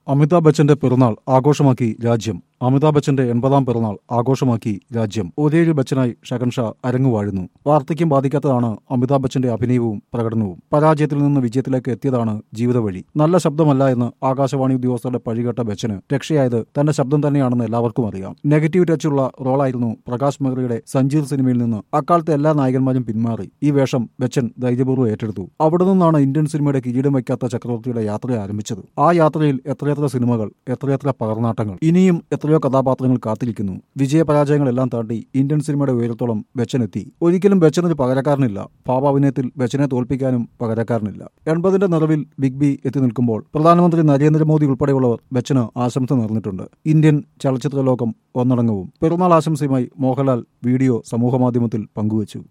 അമിതാഭ് ബച്ചന്റെ പിറന്നാൾ ആഘോഷമാക്കി രാജ്യം അമിതാഭ് ബച്ചന്റെ എൺപതാം പിറന്നാൾ ആഘോഷമാക്കി രാജ്യം ഒരേഴ് ബച്ചനായി ഷകൻ ഷാ അരങ്ങുവാഴുന്നു വാർദ്ധക്യം ബാധിക്കാത്തതാണ് അമിതാഭ് ബച്ചന്റെ അഭിനയവും പ്രകടനവും പരാജയത്തിൽ നിന്ന് വിജയത്തിലേക്ക് എത്തിയതാണ് ജീവിത വഴി നല്ല ശബ്ദമല്ല എന്ന് ആകാശവാണി ഉദ്യോഗസ്ഥരുടെ പഴികേട്ട ബച്ചന് രക്ഷയായത് തന്റെ ശബ്ദം തന്നെയാണെന്ന് എല്ലാവർക്കും അറിയാം നെഗറ്റീവ് ടച്ചുള്ള റോളായിരുന്നു പ്രകാശ് മെഹ്റയുടെ സഞ്ജീർ സിനിമയിൽ നിന്ന് അക്കാലത്തെ എല്ലാ നായകന്മാരും പിന്മാറി ഈ വേഷം ബച്ചൻ ധൈര്യപൂർവ്വം ഏറ്റെടുത്തു അവിടെ നിന്നാണ് ഇന്ത്യൻ സിനിമയുടെ കിരീടം വയ്ക്കാത്ത ചക്രവർത്തിയുടെ യാത്ര ആരംഭിച്ചത് ആ യാത്രയിൽ എത്രയെത്ര സിനിമകൾ എത്രയെത്ര പകർനാട്ടങ്ങൾ ഇനിയും എത്രയോ കഥാപാത്രങ്ങൾ കാത്തിരിക്കുന്നു വിജയപരാജയങ്ങളെല്ലാം താണ്ടി ഇന്ത്യൻ സിനിമയുടെ ഉയരത്തോളം ബച്ചൻ എത്തി ഒരിക്കലും ബച്ചനൊരു പകരക്കാരനില്ല പാപാഭിനയത്തിൽ ബച്ചനെ തോൽപ്പിക്കാനും പകരക്കാരനില്ല എൺപതിന്റെ നിറവിൽ ബിഗ് ബി എത്തി നിൽക്കുമ്പോൾ പ്രധാനമന്ത്രി നരേന്ദ്രമോദി ഉൾപ്പെടെയുള്ളവർ ബച്ചന് ആശംസ നേർന്നിട്ടുണ്ട് ഇന്ത്യൻ ചലച്ചിത്ര ലോകം ഒന്നടങ്കവും പിറന്നാൾ ആശംസയുമായി മോഹൻലാൽ വീഡിയോ സമൂഹമാധ്യമത്തിൽ പങ്കുവച്ചു